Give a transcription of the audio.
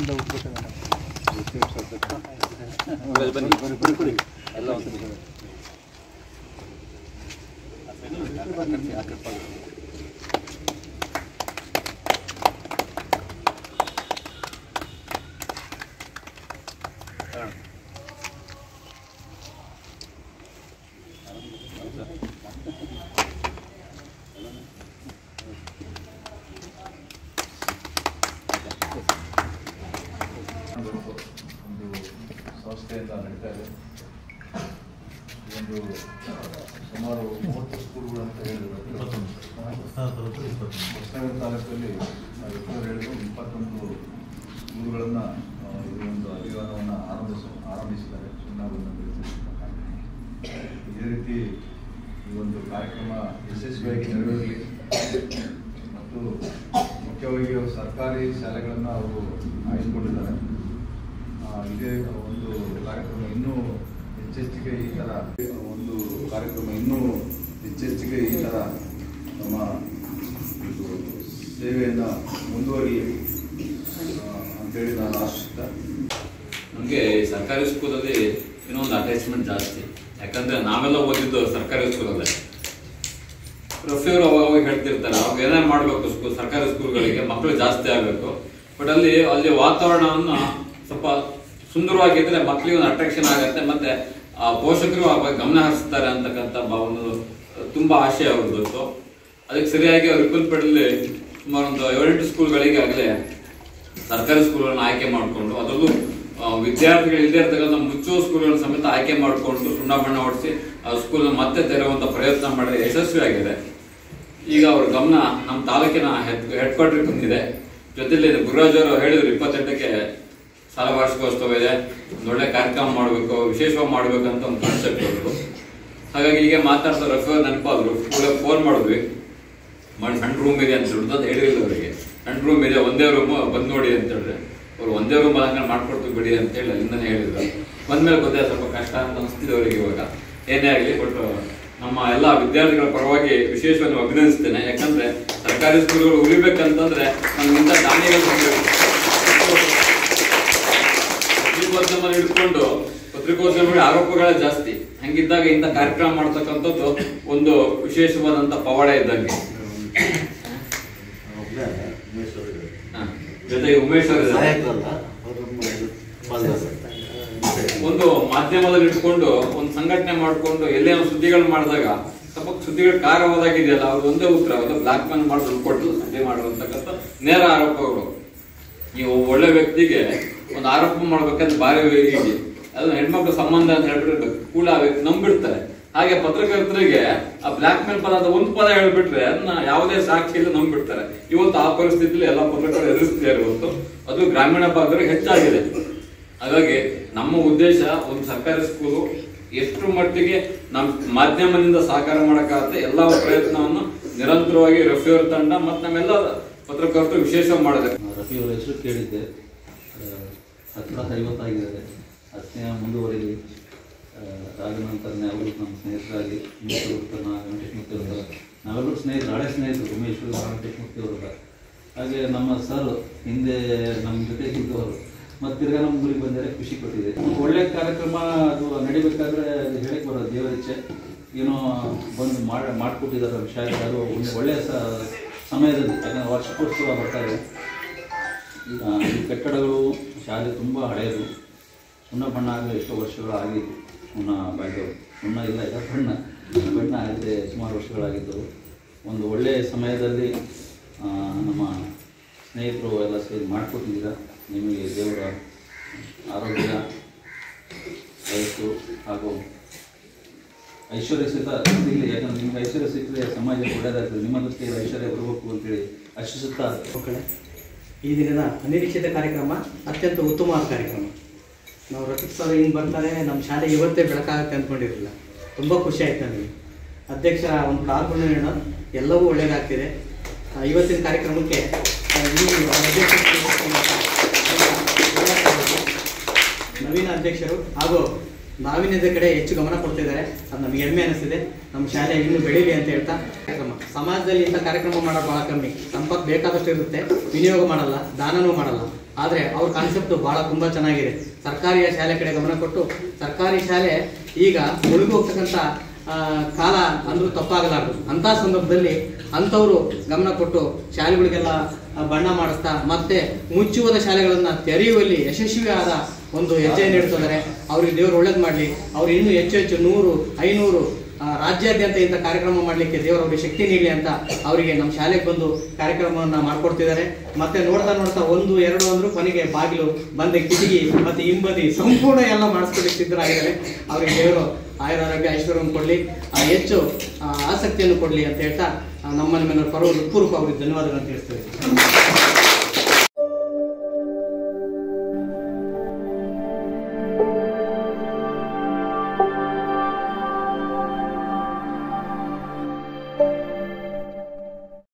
ಅಲ್ಲಿಂದ ಉತ್ತರ ಬನ್ನಿ ಬರೀ ಬರೀ ಕೊಡಿ ಎಲ್ಲ ಒಂದು ನಿಮಿಷ. ಒಂದು ಒಂದು ಸಂಸ್ಥೆಯಿಂದ ನಡೀತಾ ಇದೆ ಈ ಒಂದು ಸುಮಾರು ಮೂವತ್ತು ಸ್ಕೂಲ್ಗಳು ಅಂತ ಹೇಳಿದ್ರು ಹೊಸನಗರ ತಾಲೂಕಲ್ಲಿ ನಾವು ಎಷ್ಟೋ ಹೇಳಿದ್ರು ಇಪ್ಪತ್ತೊಂದು ಸ್ಕೂಲ್ಗಳನ್ನು ಈ ಒಂದು ಅಭಿಯಾನವನ್ನು ಆರಂಭಿಸ ಆರಂಭಿಸಿದ್ದಾರೆ ಚುನಾವಣೆ ಇದೇ ರೀತಿ ಈ ಒಂದು ಕಾರ್ಯಕ್ರಮ ಯಶಸ್ವಿಯಾಗಿ ನೆರವೇರಲಿ ಮತ್ತು ಮುಖ್ಯವಾಗಿ ಅವರು ಸರ್ಕಾರಿ ಶಾಲೆಗಳನ್ನು ಅವರು ಆಯ್ದುಕೊಂಡಿದ್ದಾರೆ ಆ, ಇದೇ ಒಂದು ಕಾರ್ಯಕ್ರಮ ಇನ್ನೂ ಹೆಚ್ಚೆಚ್ಚಿಗೆ ಈ ಥರ ಒಂದು ಕಾರ್ಯಕ್ರಮ ಇನ್ನೂ ಹೆಚ್ಚೆಚ್ಚಿಗೆ ಈ ಥರ ನಮ್ಮ ಇದು ಸೇವೆಯನ್ನು ಮುಂದುವರಿಲಿ ಆ, ಅಂತೇಳಿ ನಾನು ಆಶಿಸ್ತಾ ನಮಗೆ ಸರ್ಕಾರಿ ಸ್ಕೂಲಲ್ಲಿ ಏನೋ ಒಂದು ಅಟ್ಯಾಚ್ಮೆಂಟ್ ಜಾಸ್ತಿ ಯಾಕಂದ್ರೆ ನಾವೆಲ್ಲ ಓದಿದ್ದು ಸರ್ಕಾರಿ ಸ್ಕೂಲಲ್ಲೇ ಪ್ರೊಫೆಸರ್ ಅವಾಗ ಅವಾಗ ಹೇಳ್ತಿರ್ತಾರೆ ಅವಾಗ ಏನಾರು ಮಾಡಬೇಕು ಸ್ಕೂಲ್ ಸರ್ಕಾರಿ ಸ್ಕೂಲ್ಗಳಿಗೆ ಮಕ್ಕಳು ಜಾಸ್ತಿ ಆಗಬೇಕು ಬಟ್ ಅಲ್ಲಿ ಅಲ್ಲಿ ವಾತಾವರಣವನ್ನು ಸ್ವಲ್ಪ ಸುಂದರವಾಗಿದ್ರೆ ಮಕ್ಕಳಿಗೆ ಒಂದು ಅಟ್ರಾಕ್ಷನ್ ಆಗುತ್ತೆ ಮತ್ತೆ ಆ ಪೋಷಕರು ಆ ಬಗ್ಗೆ ಗಮನ ಹರಿಸ್ತಾರೆ ಅಂತಕ್ಕಂಥ ಬ- ಒಂದು ತುಂಬಾ ಆಶೆ ಅವ್ರದ್ದು ಅದಕ್ಕೆ ಸರಿಯಾಗಿ ಅವ್ರು ರಿಪಲ್ಪೇಟಲ್ಲಿ ಸುಮಾರು ಒಂದು ಏಳೆಂಟು ಸ್ಕೂಲ್ಗಳಿಗೆ ಆಗಲೇ ಸರ್ಕಾರಿ ಸ್ಕೂಲ್ಗಳನ್ನ ಆಯ್ಕೆ ಮಾಡಿಕೊಂಡು ಅದರಲ್ಲೂ ಆ, ವಿದ್ಯಾರ್ಥಿಗಳು ಇಲ್ಲದೆ ಇರ್ತಕ್ಕಂಥ ಮುಚ್ಚುವ ಸ್ಕೂಲ್ಗಳನ್ನ ಸಮೇತ ಆಯ್ಕೆ ಮಾಡಿಕೊಂಡು ಸುಣ್ಣ ಬಣ್ಣ ಹೊಡಿಸಿ ಆ ಸ್ಕೂಲ್ನ ಮತ್ತೆ ತೆರೆಯುವಂತ ಪ್ರಯತ್ನ ಮಾಡಿದ್ರೆ ಯಶಸ್ವಿಯಾಗಿದೆ ಈಗ ಅವ್ರ ಗಮನ ನಮ್ಮ ತಾಲೂಕಿನ ಹೆಡ್ ಹೆಡ್ ಕ್ವಾರ್ಟರ್ ಬಂದಿದೆ ಜೊತೆಲಿ ಗುರುರಾಜ್ ಅವರು ಹೇಳಿದ್ರು ಇಪ್ಪತ್ತೆಂಟಕ್ಕೆ ಸಾಲ ವಾರ್ಷಿಕೋತ್ಸವ ಇದೆ ಒಂದು ಒಳ್ಳೆ ಕಾರ್ಯಕ್ರಮ ಮಾಡಬೇಕು ವಿಶೇಷವಾಗಿ ಮಾಡ್ಬೇಕಂತ ಒಂದು ಕಾನ್ಸೆಪ್ಟ್ ಅವರು ಹಾಗಾಗಿ ಈಗ ಮಾತಾಡ್ತಾ ರಫಿ ಅವ್ರು ನೆನಪಾದ್ರು ಫೋನ್ ಮಾಡಿದ್ವಿ ಮಾಡಿ ಸಣ್ಣ ರೂಮ್ ಇದೆ ಅಂತ ಹೇಳಿದ್ರು ಅದು ಹೇಳಿಲ್ಲ ಅವರಿಗೆ ಸಣ್ಣ ರೂಮ್ ಇದೆ ಒಂದೇ ರೂಮ್ ಬಂದ್ ನೋಡಿ ಅಂತ ಹೇಳಿದ್ರೆ ಅವ್ರು ಒಂದೇ ರೂಮ್ ಅಲಂಕಾರ ಮಾಡ್ಕೊಡ್ತೀವಿ ಬಿಡಿ ಅಂತ ಹೇಳಿ ಅಲ್ಲಿಂದನೇ ಹೇಳಿದ್ರು ಬಂದ್ಮೇಲೆ ಗೊತ್ತೇ ಸ್ವಲ್ಪ ಕಷ್ಟ ಅಂತ ಅನಿಸ್ತಿದೆ ಅವರಿಗೆ ಇವಾಗ ಏನೇ ಆಗಲಿ ಬಟ್ ನಮ್ಮ ಎಲ್ಲ ವಿದ್ಯಾರ್ಥಿಗಳ ಪರವಾಗಿ ವಿಶೇಷವಾಗಿ ಅಭಿನಂದಿಸ್ತೇನೆ ಯಾಕಂದ್ರೆ ಸರ್ಕಾರಿ ಸ್ಕೂಲ್ಗಳು ಉಳಿಬೇಕಂತಂದ್ರೆ ನಮ್ಗಿಂತ ದಾನಿಗಳು ಬರಬೇಕು ಪತ್ರಿಕೋದ್ಯಮ ಹಿಡ್ಕೊಂಡು ಪತ್ರಿಕೋದ್ಯಮ ಆರೋಪಗಳೇ ಜಾಸ್ತಿ ಹಂಗಿದ್ದಾಗ ಇಂಥ ಕಾರ್ಯಕ್ರಮ ಮಾಡ್ತಕ್ಕಂಥದ್ದು ಒಂದು ವಿಶೇಷವಾದಂತ ಪವಾಡ ಇದ್ದಂಗೆ ಒಬ್ಬನೇ ಉಮೇಶ್ ಅವರು ಇದ್ದಾರೆ. ಹ. ಜೊತೆಗೆ ಉಮೇಶ್ ಅವರು ಇದ್ದಾರೆ. ಸಹಾಯಕರಲ್ಲ ಅವರು ಪಾಲ್ದಾರ ಒಂದು ಮಾಧ್ಯಮದಲ್ಲಿ ಇಟ್ಕೊಂಡು ಒಂದು ಸಂಘಟನೆ ಮಾಡ್ಕೊಂಡು ಎಲ್ಲೇ ಒಂದು ಸುದ್ದಿಗಳು ಮಾಡಿದಾಗ ಸ್ವಲ್ಪ ಸುದ್ದಿಗಳು ಕಾರವಾದಾಗಿದೆಯಲ್ಲ ಅವ್ರು ಒಂದೇ ಉತ್ತರ ಒಂದು ಬ್ಲಾಕ್ ಮೇಲ್ ಮಾಡಿ ದುಡ್ಡು ಕೊಟ್ಟು ಸುದ್ದಿ ಮಾಡುವಂತಕ್ಕಂಥ ನೇರ ಆರೋಪಗಳು ನೀವು ಒಳ್ಳೆ ವ್ಯಕ್ತಿಗೆ ಒಂದು ಆರೋಪ ಮಾಡ್ಬೇಕಂದ್ರೆ ಭಾರಿ ಈಜಿ ಅದು ಹೆಣ್ಮಕ್ಳು ಸಂಬಂಧ ಅಂತ ಹೇಳ್ಬಿಟ್ರೆ ಕೂಡ ಆ ವ್ಯಕ್ತಿ ನಂಬಿಡ್ತಾರೆ ಹಾಗೆ ಪತ್ರಕರ್ತರಿಗೆ ಆ ಬ್ಲಾಕ್ ಮೇಲ್ ಪದ ಅಂತ ಒಂದು ಪದ ಹೇಳ್ಬಿಟ್ರೆ ಅದನ್ನ ಯಾವುದೇ ಸಾಕ್ಷಿ ಇಲ್ಲ ನಂಬಿಡ್ತಾರೆ ಇವತ್ತು ಆ ಪರಿಸ್ಥಿತಿಯಲ್ಲಿ ಎಲ್ಲ ಪತ್ರಕರ್ತರು ಎದುರಿಸ್ತಿದ್ದಾರೆ ಇವತ್ತು ಅದು ಗ್ರಾಮೀಣ ಭಾಗದಲ್ಲಿ ಹೆಚ್ಚಾಗಿದೆ ಹಾಗಾಗಿ ನಮ್ಮ ಉದ್ದೇಶ ಒಂದು ಸರ್ಕಾರಿ ಸ್ಕೂಲು ಎಷ್ಟು ಮಟ್ಟಿಗೆ ನಮ್ಮ ಮಾಧ್ಯಮದಿಂದ ಸಹಕಾರ ಮಾಡಕ್ಕಾಗತ್ತೆ ಎಲ್ಲ ಪ್ರಯತ್ನವನ್ನು ನಿರಂತರವಾಗಿ ರಫಿಯವರ ತಂಡ ಮತ್ತು ನಮ್ಮೆಲ್ಲ ಪತ್ರಕರ್ತರು ವಿಶೇಷವಾಗಿ ಮಾಡಿದೆ ರಫಿ ಅವರ ಹೆಸರು ಕೇಳಿದ್ದೆ ಆ, ಹತ್ರ ಐವತ್ತಾಗಿದ್ದಾರೆ ಹತ್ತನೇ ಮುಂದುವರಿಲಿ ಆ, ಆದ ನಂತರನೇ ಅವರು ನಮ್ಮ ಸ್ನೇಹಿತರಾಗಿ ಉಮೇಶ್ವರ ವೆಂಕಟೇಶಮೂರ್ತಿ ಅವರ ನಾವೆಲ್ಲರೂ ಸ್ನೇಹಿತರು ಹಳೆ ಸ್ನೇಹಿತರು ಉಮೇಶ್ವರ ವೆಂಕಟೇಶಮೂರ್ತಿ ಅವರ ಹಾಗೆ ನಮ್ಮ ಸರ್ ಹಿಂದೆ ನಮ್ಮ ಜೊತೆ ಇದ್ದವರು ಮತ್ತು ತಿರ್ಗಾ ನಮ್ಮ ಊರಿಗೆ ಬಂದರೆ ಖುಷಿ ಕೊಟ್ಟಿದೆ ಒಳ್ಳೆ ಕಾರ್ಯಕ್ರಮ ಅದು ನಡಿಬೇಕಾದ್ರೆ ಅದು ಹೇಳಕ್ಕೆ ಬರೋದು ದೇವರ ಇಚ್ಛೆ ಏನೋ ಬಂದು ಮಾಡಿ ಮಾಡಿಕೊಟ್ಟಿದ್ದಾರೆ ನಮ್ಮ ಶಾಲೆ ಅದು ಒಂದು ಒಳ್ಳೆಯ ಸ ಸಮಯದಲ್ಲಿ ಯಾಕಂದ್ರೆ ವಾರ್ಷಿಕೋತ್ಸವ ಬರ್ತಾ ಇದೆ ಆ, ಈ ಕಟ್ಟಡಗಳು ಶಾಲೆ ತುಂಬ ಹಳೆಯದು ಸುಣ್ಣ ಬಣ್ಣ ಆಗಲಿ ಎಷ್ಟೋ ವರ್ಷಗಳು ಆಗಿದ್ದು ಸುಣ್ಣ ಬಾಯ್ದವು ಸುಣ್ಣ ಇಲ್ಲ ಈಗ ಬಣ್ಣ ಬಣ್ಣ ಆಗಿದೆ ಸುಮಾರು ವರ್ಷಗಳಾಗಿದ್ದವು ಒಂದು ಒಳ್ಳೆಯ ಸಮಯದಲ್ಲಿ ಆ, ನಮ್ಮ ಸ್ನೇಹಿತರು ಎಲ್ಲ ಸೇರಿ ಮಾಡಿಕೊಟ್ಟಿದ್ದೀರ ನಿಮಗೆ ದೇವರ ಆರೋಗ್ಯ ವಯಸ್ಸು ಹಾಗೂ ಐಶ್ವರ್ಯ ಸಿತ ಸಿಗಲಿ ಯಾಕಂದ್ರೆ ನಿಮ್ಗೆ ಐಶ್ವರ್ಯ ಸಿಕ್ಕರೆ ಸಮಾಜಕ್ಕೆ ಒಳ್ಳೆಯದಾಗ್ತದೆ ನಿಮ್ಮ ದೃಷ್ಟಿಯಲ್ಲಿ ಐಶ್ವರ್ಯ ಬರಬೇಕು ಅಂತೇಳಿ ಆಶಿಸುತ್ತಾ ಮಕ್ಕಳೇ ಈ ದಿನದ ಅನಿರೀಕ್ಷಿತ ಕಾರ್ಯಕ್ರಮ ಅತ್ಯಂತ ಉತ್ತಮವಾದ ಕಾರ್ಯಕ್ರಮ ನಾವು ರಫೀಕ್ ಸರ್ ಹಿಂಗೆ ಬರ್ತಾರೆ ನಮ್ಮ ಶಾಲೆ ಇವತ್ತೇ ಬೆಳಕಾಗುತ್ತೆ ಅಂದ್ಕೊಂಡಿರಲಿಲ್ಲ ತುಂಬ ಖುಷಿ ಆಯ್ತು ನನಗೆ ಅಧ್ಯಕ್ಷ ಒಂದು ಪಾಲ್ಗೊಂಡ ಎಲ್ಲವೂ ಒಳ್ಳೆಯದಾಗ್ತಿದೆ ಆ, ಇವತ್ತಿನ ಕಾರ್ಯಕ್ರಮಕ್ಕೆ ಆ, ಈ ಅಧ್ಯಕ್ಷರು ನವೀನ ಅಧ್ಯಕ್ಷರು ಹಾಗೂ ನಾವೀನ್ಯದ ಕಡೆ ಹೆಚ್ಚು ಗಮನ ಕೊಡ್ತಿದ್ದಾರೆ ಅದು ನಮಗೆ ಹೆಮ್ಮೆ ಅನಿಸ್ತಿದೆ ನಮ್ಮ ಶಾಲೆ ಇನ್ನೂ ಬೆಳೀಲಿ ಅಂತ ಹೇಳ್ತಾ ಕಾರ್ಯಕ್ರಮ ಸಮಾಜದಲ್ಲಿ ಇಂಥ ಕಾರ್ಯಕ್ರಮ ಮಾಡೋದು ಬಹಳ ಕಮ್ಮಿ ಸಂಪತ್ತು ಬೇಕಾದಷ್ಟು ಇರುತ್ತೆ ವಿನಿಯೋಗ ಮಾಡಲ್ಲ ದಾನನೂ ಮಾಡಲ್ಲ ಆದರೆ ಅವ್ರ ಕಾನ್ಸೆಪ್ಟ್ ಬಹಳ ತುಂಬ ಚೆನ್ನಾಗಿದೆ ಸರ್ಕಾರಿ ಶಾಲೆ ಕಡೆ ಗಮನ ಕೊಟ್ಟು ಸರ್ಕಾರಿ ಶಾಲೆ ಈಗ ಮುಳುಗಿ ಹೋಗ್ತಕ್ಕಂಥ ಆ, ಕಾಲ ಅಂದ್ರೂ ತಪ್ಪಾಗಲಾರದು ಅಂಥ ಸಂದರ್ಭದಲ್ಲಿ ಅಂಥವರು ಗಮನ ಕೊಟ್ಟು ಶಾಲೆಗಳಿಗೆಲ್ಲ ಆ, ಬಣ್ಣ ಮಾಡಿಸ್ತಾ ಮತ್ತೆ ಮುಚ್ಚುವುದ ಶಾಲೆಗಳನ್ನು ತೆರೆಯುವಲ್ಲಿ ಯಶಸ್ವಿಯಾದ ಒಂದು ಹೆಜ್ಜೆಯನ್ನು ಇಡ್ತಿದ್ದಾರೆ ಅವ್ರಿಗೆ ದೇವರು ಒಳ್ಳೇದು ಮಾಡಲಿ ಅವ್ರು ಇನ್ನೂ ಹೆಚ್ಚು ಹೆಚ್ಚು ನೂರು ಐನೂರು ಆ, ರಾಜ್ಯಾದ್ಯಂತ ಇಂಥ ಕಾರ್ಯಕ್ರಮ ಮಾಡಲಿಕ್ಕೆ ದೇವರು ಅವರಿಗೆ ಶಕ್ತಿ ನೀಡಲಿ ಅಂತ ಅವರಿಗೆ ನಮ್ಮ ಶಾಲೆಗೆ ಬಂದು ಕಾರ್ಯಕ್ರಮವನ್ನು ಮಾಡ್ಕೊಡ್ತಿದ್ದಾರೆ ಮತ್ತೆ ನೋಡ್ತಾ ನೋಡ್ತಾ ಒಂದು ಎರಡು ಅಂದ್ರು ಕೊನೆಗೆ ಬಾಗಿಲು ಬಂದೆ ಕಿಟಕಿ ಮತ್ತೆ ಹಿಂಬದಿ ಸಂಪೂರ್ಣ ಎಲ್ಲ ಮಾಡಿಸ್ಕೊಳ್ಲಿಕ್ಕೆ ಸಿದ್ಧರಾಗಿದ್ದಾರೆ ಅವರಿಗೆ ದೇವರು ಆಯುರಾರೋಗ್ಯ ಐಶ್ವರ್ಯವನ್ನು ಕೊಡಲಿ ಹೆಚ್ಚು ಆ, ಆಸಕ್ತಿಯನ್ನು ಕೊಡಲಿ ಅಂತ ಹೇಳ್ತಾ ಆ, ನಮ್ಮ ನಿಮ್ಮೆಲ್ಲರ ಪರವಾಗಿ ಪೂರ್ವಕ ಅವರಿಗೆ ಧನ್ಯವಾದಗಳನ್ನು ತಿಳಿಸ್ತೇವೆ